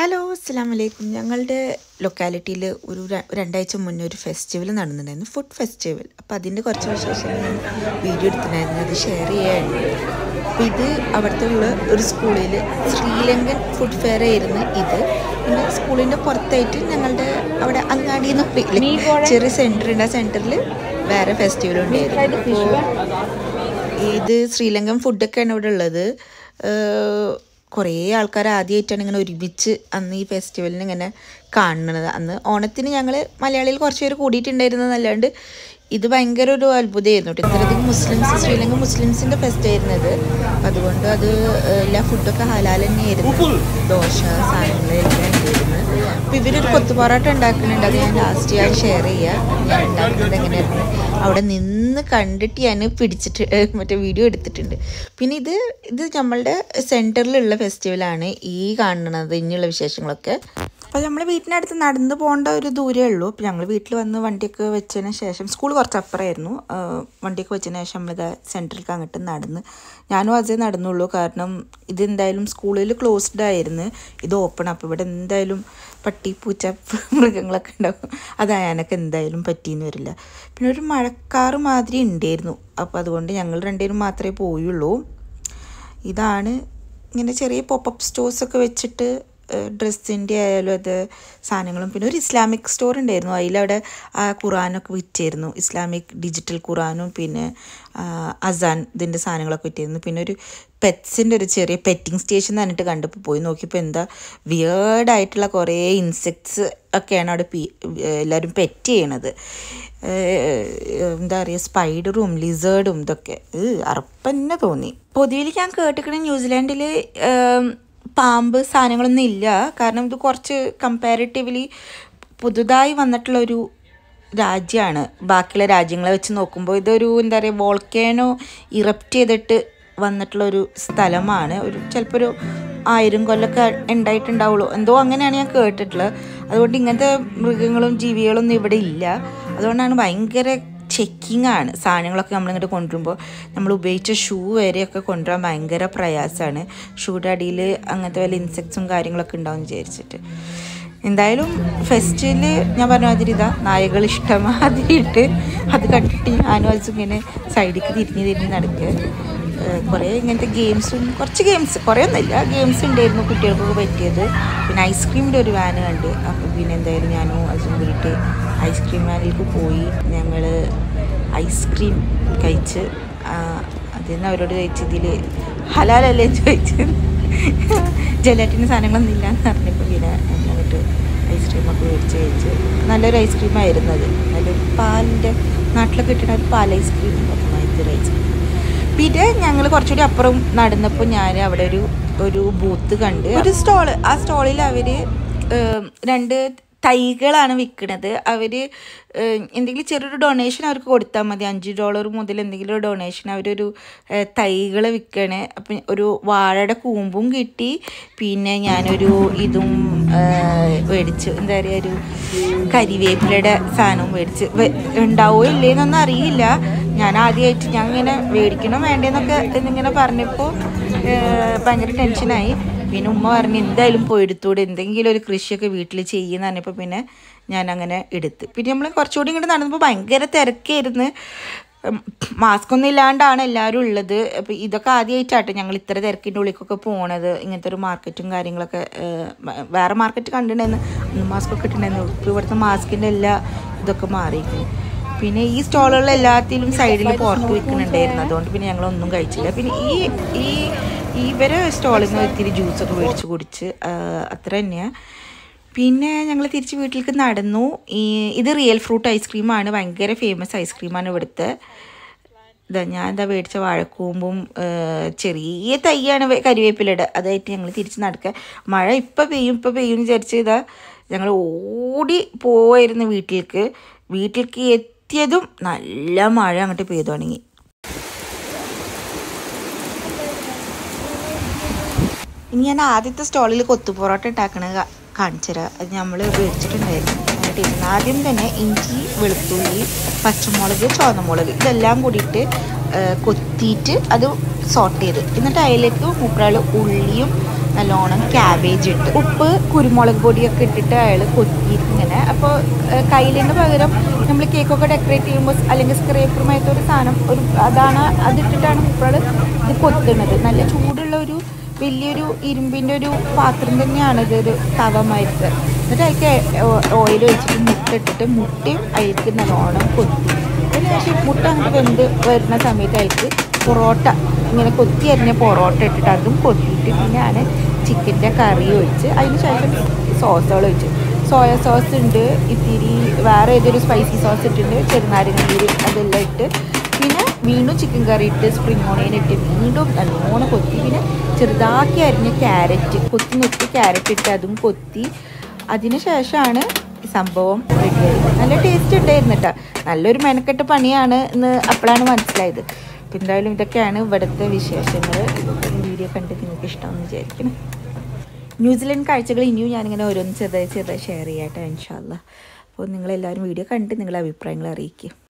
hello അസ്സാം വലൈക്കും ഞങ്ങളുടെ ലൊക്കാലിറ്റിയിൽ ഒരു ര- രണ്ടാഴ്ച മുന്നേ ഒരു ഫെസ്റ്റിവൽ നടന്നിട്ടുണ്ടായിരുന്നു ഫുഡ് ഫെസ്റ്റിവൽ അപ്പോൾ അതിൻ്റെ കുറച്ച് വിശേഷങ്ങൾ ഞാൻ വീഡിയോ എടുത്തിട്ടുണ്ടായിരുന്നു അത് ഷെയർ ചെയ്യായിരുന്നു അപ്പോൾ ഇത് അവിടുത്തെ ഉള്ള ഒരു സ്കൂളിൽ ശ്രീലങ്കൻ ഫുഡ് ഫെയർ ആയിരുന്നു ഇത് പിന്നെ സ്കൂളിൻ്റെ പുറത്തായിട്ട് ഞങ്ങളുടെ അവിടെ അങ്ങാടി എന്ന് പറയില്ലേ ചെറിയ സെൻറ്റർ ഉണ്ട് ആ സെൻറ്ററിൽ വേറെ ഫെസ്റ്റിവൽ ഉണ്ടായിരുന്നു അപ്പോൾ ഇത് ശ്രീലങ്കൻ ഫുഡൊക്കെയാണ് ഇവിടെ ഉള്ളത് ഏഹ് കുറേ ആൾക്കാർ ആദ്യമായിട്ടാണ് ഇങ്ങനെ ഒരുമിച്ച് അന്ന് ഈ ഫെസ്റ്റിവലിന് ഇങ്ങനെ കാണുന്നത് അന്ന് ഓണത്തിന് ഞങ്ങൾ മലയാളിയിൽ കുറച്ച് പേര് കൂടിയിട്ടുണ്ടായിരുന്നതല്ലാണ്ട് ഇത് ഭയങ്കര ഒരു അത്ഭുതമായിരുന്നു കേട്ടോ ഇത്രയധികം മുസ്ലിംസ് ശ്രീലങ്ക മുസ്ലിംസിൻ്റെ ഫെസ്റ്റ് ആയിരുന്നത് അതുകൊണ്ട് അത് എല്ലാ ഫുഡൊക്കെ ഹലാൽ തന്നെയായിരുന്നു ദോശ സാധനങ്ങളെല്ലാം ഉണ്ടായിരുന്നു അപ്പോൾ ഇവരൊരു കൊത്തു പൊറോട്ട ഉണ്ടാക്കുന്നുണ്ട് അത് ഞാൻ ലാസ്റ്റ് ഞാൻ ഷെയർ ചെയ്യുക ഞാൻ ഉണ്ടാക്കുന്നത് എങ്ങനെയായിരുന്നു അവിടെ നിന്ന് കണ്ടിട്ട് ഞാൻ പിടിച്ചിട്ട് ഏഹ് മറ്റേ വീഡിയോ എടുത്തിട്ടുണ്ട് പിന്നെ ഇത് ഇത് നമ്മളുടെ സെൻറ്ററിലുള്ള ഫെസ്റ്റിവലാണ് ഈ കാണുന്നത് ഇനിയുള്ള വിശേഷങ്ങളൊക്കെ അപ്പോൾ നമ്മൾ വീട്ടിനടുത്ത് നടന്നു പോകേണ്ട ഒരു ദൂരമേ ഉള്ളൂ അപ്പോൾ ഞങ്ങൾ വീട്ടിൽ വന്ന് വണ്ടിയൊക്കെ വെച്ചതിന് ശേഷം സ്കൂൾ കുറച്ച് അപ്പുറമായിരുന്നു ആഹ് വണ്ടിയൊക്കെ വെച്ചതിന് ശേഷം നമ്മളിത് സെൻറ്ററിലേക്ക് അങ്ങോട്ട് നടന്ന് ഞാനും അതേ നടന്നുള്ളൂ കാരണം ഇത് എന്തായാലും സ്കൂളിൽ ക്ലോസ്ഡ് ആയിരുന്നു ഇത് ഓപ്പൺ അപ്പോൾ ഇവിടെ എന്തായാലും പട്ടി പൂച്ച മൃഗങ്ങളൊക്കെ ഉണ്ടാവും അത് അയാനൊക്കെ എന്തായാലും പറ്റിയെന്ന് വരില്ല പിന്നെ ഒരു മഴക്കാറ് മാതിരി ഉണ്ടായിരുന്നു അപ്പോൾ അതുകൊണ്ട് ഞങ്ങൾ രണ്ടുപേരും മാത്രമേ പോയുള്ളൂ ഇതാണ് ഇങ്ങനെ ചെറിയ പോപ്പപ്പ് സ്റ്റോഴ്സൊക്കെ വെച്ചിട്ട് ഡ്രസ്സിൻ്റെ ആയാലും അത് സാധനങ്ങളും പിന്നെ ഒരു ഇസ്ലാമിക് സ്റ്റോർ ഉണ്ടായിരുന്നു അതിലവിടെ ആ ഖുറാനൊക്കെ വിറ്റായിരുന്നു ഇസ്ലാമിക് ഡിജിറ്റൽ ഖുറാനും പിന്നെ ആ, അസാൻ ഇതിൻ്റെ സാധനങ്ങളൊക്കെ വിറ്റായിരുന്നു പിന്നെ ഒരു പെറ്റ്സിൻ്റെ ഒരു ചെറിയ പെറ്റിംഗ് സ്റ്റേഷൻ പറഞ്ഞിട്ട് കണ്ടപ്പോൾ പോയി നോക്കിയപ്പോൾ എന്താ വിയേർഡായിട്ടുള്ള കുറേ ഇൻസെക്ട്സ് ഒക്കെയാണ് അവിടെ പി എല്ലാവരും പെറ്റ് ചെയ്യണത് ഏഹ് എന്താ പറയുക സ്പൈഡറും ലിസേർഡും ഇതൊക്കെ അറപ്പന്നെ തോന്നി പൊതുവിൽ ഞാൻ കേട്ടിക്കണ ന്യൂസിലാൻഡിൽ പാമ്പ് സാധനങ്ങളൊന്നും ഇല്ല കാരണം ഇത് കുറച്ച് കമ്പാരിറ്റീവ്ലി പുതുതായി വന്നിട്ടുള്ള ഒരു രാജ്യമാണ് ബാക്കിയുള്ള രാജ്യങ്ങളെ വെച്ച് നോക്കുമ്പോൾ ഇതൊരു എന്താ പറയുക വോൾക്കാനോ ഇറപ്റ്റ് ചെയ്തിട്ട് വന്നിട്ടുള്ള ഒരു സ്ഥലമാണ് ഒരു ചിലപ്പോൾ ഒരു ആയിരം കൊല്ലമൊക്കെ ഉണ്ടായിട്ടുണ്ടാവുള്ളൂ എന്തോ അങ്ങനെയാണ് ഞാൻ കേട്ടിട്ടുള്ളത് അതുകൊണ്ട് ഇങ്ങനത്തെ മൃഗങ്ങളും ജീവികളൊന്നും ഇവിടെ ഇല്ല അതുകൊണ്ടാണ് ഭയങ്കര ചെക്കിംഗ് ആണ് സാധനങ്ങളൊക്കെ നമ്മളിങ്ങോട്ട് കൊണ്ടുവരുമ്പോൾ നമ്മൾ ഉപയോഗിച്ച ഷൂ വരെയൊക്കെ കൊണ്ടുവരാൻ ഭയങ്കര പ്രയാസമാണ് ഷൂയുടെ അടിയിൽ അങ്ങനത്തെ വല്ല ഇൻസെക്ട്സും കാര്യങ്ങളൊക്കെ ഉണ്ടാവും വിചാരിച്ചിട്ട് എന്തായാലും ഫെസ്റ്റിൽ ഞാൻ പറഞ്ഞ മാതിരി ഇതാ നായകൾ ഇഷ്ടമാതിരി ഇട്ട് അത് കണ്ടിട്ട് ഞാനും അത് ഇങ്ങനെ സൈഡിലേക്ക് തിരിഞ്ഞ് തിരിഞ്ഞ് നടക്കുക ഏഹ് കുറേ ഇങ്ങനത്തെ ഗെയിംസും കുറച്ച് ഗെയിംസ് കുറേ ഒന്നുമില്ല ഗെയിംസ് ഉണ്ടായിരുന്നു കുട്ടികൾക്കൊക്കെ പറ്റിയത് പിന്നെ ഐസ്ക്രീമിൻ്റെ ഒരു വാന് കണ്ട് അപ്പോൾ പിന്നെ എന്തായാലും ഞാനും അതും കൂടിയിട്ട് ഐസ്ക്രീം വാനിലേക്ക് പോയി ഞങ്ങൾ ഐസ്ക്രീം കഴിച്ച് ആ, അതിൽ നിന്ന് അവരോട് ചോദിച്ചു ഇതിൽ ഹലാലല്ലേ ചോദിച്ചു ജലാറ്റിന് സാധനങ്ങളൊന്നും ഇല്ല എന്ന് പറഞ്ഞപ്പോൾ പിന്നെ ഞങ്ങളിട്ട് ഐസ്ക്രീമൊക്കെ മേടിച്ച് കഴിച്ച് നല്ലൊരു ഐസ്ക്രീം ആയിരുന്നു അത് നല്ലൊരു പാലിൻ്റെ നാട്ടിലൊക്കെ കിട്ടുന്ന ഒരു പാൽ ഐസ്ക്രീം ഒരു ഐസ്ക്രീം പിന്നെ ഞങ്ങൾ കുറച്ചുകൂടി അപ്പുറം നടന്നപ്പോൾ ഞാൻ അവിടെ ഒരു ഒരു ബൂത്ത് കണ്ട് ഒരു സ്റ്റോള് ആ സ്റ്റോളിൽ അവർ രണ്ട് തൈകളാണ് വിൽക്കുന്നത് അവർ എന്തെങ്കിലും ചെറിയൊരു ഡൊണേഷൻ അവർക്ക് കൊടുത്താൽ മതി അഞ്ച് ഡോളർ മുതൽ എന്തെങ്കിലും ഒരു ഡൊണേഷൻ അവരൊരു തൈകൾ വിൽക്കണേ അപ്പം ഒരു വാഴയുടെ കൂമ്പും കിട്ടി പിന്നെ ഞാനൊരു ഇതും ഏഹ്, മേടിച്ചു എന്താ പറയുക ഒരു കരിവേപ്പിലയുടെ സാധനവും മേടിച്ച് വെ- ഉണ്ടാവോ ഇല്ലേന്നൊന്നും അറിയില്ല ഞാൻ ആദ്യമായിട്ട് ഞാൻ ഇങ്ങനെ മേടിക്കണോ വേണ്ടേന്നൊക്കെ എന്നിങ്ങനെ പറഞ്ഞപ്പോൾ ഏഹ്, ഭയങ്കര ടെൻഷനായി പിന്നെ ഉമ്മ പറഞ്ഞ് എന്തായാലും പോയി എടുത്തൂടെ എന്തെങ്കിലും ഒരു കൃഷിയൊക്കെ വീട്ടിൽ ചെയ്യുന്ന പറഞ്ഞപ്പോൾ പിന്നെ ഞാൻ അങ്ങനെ എടുത്ത് പിന്നെ നമ്മൾ കുറച്ചുകൂടി ഇങ്ങോട്ട് നടന്നപ്പോൾ ഭയങ്കര തിരക്കായിരുന്നു മാസ്ക് ഒന്നും ഇല്ലാണ്ടാണ് എല്ലാവരും ഉള്ളത് അപ്പോൾ ഇതൊക്കെ ആദ്യമായിട്ടാട്ടെ ഞങ്ങൾ ഇത്ര തിരക്കിൻ്റെ ഉള്ളിലേക്കൊക്കെ പോണത് ഇങ്ങനത്തെ ഒരു മാർക്കറ്റും കാര്യങ്ങളൊക്കെ ഏഹ്, വ- വേറെ മാർക്കറ്റ് കണ്ടിട്ടുണ്ടായിരുന്നു അന്ന് മാസ്ക് ഒക്കെ ഇട്ടിട്ടുണ്ടായിരുന്നു ഇപ്പോൾ ഇവിടുത്തെ മാസ്കിൻ്റെ എല്ലാ ഇതൊക്കെ മാറിയിരിക്കുന്നു പിന്നെ ഈ സ്റ്റോളുകളിൽ എല്ലാത്തിലും സൈഡിൽ പോർക്ക് വെക്കുന്നുണ്ടായിരുന്നു അതുകൊണ്ട് പിന്നെ ഞങ്ങളൊന്നും കഴിച്ചില്ല പിന്നെ ഈ ഈ ഇവരെ സ്റ്റോളിൽ നിന്ന് ഇത്തിരി ജ്യൂസൊക്കെ മേടിച്ച് കുടിച്ച് ആ, അത്ര തന്നെയാണ് പിന്നെ ഞങ്ങൾ തിരിച്ച് വീട്ടിലേക്ക് നടന്നു ഈ ഇത് റിയൽ ഫ്രൂട്ട് ഐസ്ക്രീമാണ് ഭയങ്കര ഫേമസ് ഐസ്ക്രീമാണ് ഇവിടുത്തെ ഇതാ ഞാൻ എന്താ മേടിച്ച വാഴക്കൂമ്പും ആ, ചെറിയ തൈയാണ് വെ- കരിവേപ്പിലയുടെ അതായിട്ട് ഞങ്ങൾ തിരിച്ച് നടക്കുക മഴ ഇപ്പം പെയ്യും ഇപ്പം പെയ്യും എന്ന് വിചാരിച്ച് ഇതാ ഞങ്ങൾ ഓടി പോവായിരുന്നു വീട്ടിലേക്ക് വീട്ടിലേക്ക് എത്തിയതും നല്ല മഴ അങ്ങോട്ട് പെയ്തു തുടങ്ങി ഇനി ഞാൻ ആദ്യത്തെ സ്റ്റോളിൽ കൊത്തു പൊറോട്ട ഉണ്ടാക്കണത് കാ- കാണിച്ചു തരാം അത് നമ്മൾ മേടിച്ചിട്ടുണ്ടായിരുന്നു എന്നിട്ട് ഇരുന്ന് ആദ്യം തന്നെ ഇഞ്ചി വെളുത്തുള്ളി പച്ചമുളക് ചുവന്നമുളക് ഇതെല്ലാം കൂടിയിട്ട് ആ, കൊത്തിയിട്ട് അത് സോട്ട് ചെയ്ത് എന്നിട്ട് അതിലേക്ക് മൂപ്പറാൾ ഉള്ളിയും നല്ലോണം ക്യാബേജ് ഇട്ട് ഉപ്പ് കുരുമുളക് പൊടിയൊക്കെ ഇട്ടിട്ട് അയാൾ കൊത്തി ഇങ്ങനെ അപ്പോൾ കയ്യിലിന് പകരം നമ്മൾ കേക്കൊക്കെ ഡെക്കറേറ്റ് ചെയ്യുമ്പോൾ അല്ലെങ്കിൽ സ്ക്രേപ്പറുമായിട്ട് ഒരു സാധനം ഒരു അതാണ് അതിട്ടിട്ടാണ് മുപ്പൾ ഇത് കൊത്തുന്നത് നല്ല ചൂടുള്ള ഒരു വലിയൊരു ഇരുമ്പിൻ്റെ ഒരു പാത്രം തന്നെയാണ് ഇതൊരു തവമായിട്ട് എന്നിട്ട് അതിലേക്ക് ഓയിൽ വെച്ചിട്ട് മുട്ട ഇട്ടിട്ട് മുട്ടയും അതിലേക്ക് നല്ലോണം കൊത്തി അതിനുശേഷം മുട്ട അങ്ങോട്ട് വെന്ത് വരുന്ന സമയത്ത് അതിലേക്ക് പൊറോട്ട ഇങ്ങനെ കൊത്തി അരിഞ്ഞ പൊറോട്ട ഇട്ടിട്ട് അതും കൊത്തിയിട്ട് പിന്നെയാണ് ചിക്കൻ്റെ കറി ഒഴിച്ച് അതിന് ശേഷം സോസുകൾ ഒഴിച്ച് സോയ സോസ് ഉണ്ട് ഇത്തിരി വേറെ ഏതൊരു സ്പൈസി സോസ് ഇട്ടിട്ടുണ്ട് ചെറുനാരങ്ങ നീര് അതെല്ലാം ഇട്ട് പിന്നെ വീണ്ടും ചിക്കൻ കറി ഇട്ട് സ്പ്രിംഗ് ഓണിയൻ ഇട്ട് വീണ്ടും നല്ലോണം കൊത്തി പിന്നെ ചെറുതാക്കി അരിഞ്ഞ ക്യാരറ്റ് കൊത്തി നുറ്റി ക്യാരറ്റ് ഇട്ട് അതും കൊത്തി അതിന് ശേഷമാണ് ഈ സംഭവം റെഡിയായത് നല്ല ടേസ്റ്റ് ഉണ്ടായിരുന്നു കേട്ടോ നല്ലൊരു മെനക്കെട്ട പണിയാണ് എന്ന് അപ്പോഴാണ് മനസ്സിലായത് അപ്പം എന്തായാലും ഇതൊക്കെയാണ് ഇവിടുത്തെ വിശേഷങ്ങൾ ഇതൊക്കെ വീഡിയോ കണ്ട് നിങ്ങൾക്ക് ഇഷ്ടമെന്ന് വിചാരിക്കണം ന്യൂസിലൻഡ് കാഴ്ചകൾ ഇനിയും ഞാനിങ്ങനെ ഓരോന്ന് ചെറുതായി ചെറുതായി ഷെയർ ചെയ്യാട്ടെ ഇൻഷാല്ല അപ്പോൾ നിങ്ങളെല്ലാവരും വീഡിയോ കണ്ട് നിങ്ങളുടെ അഭിപ്രായങ്ങൾ അറിയിക്കുക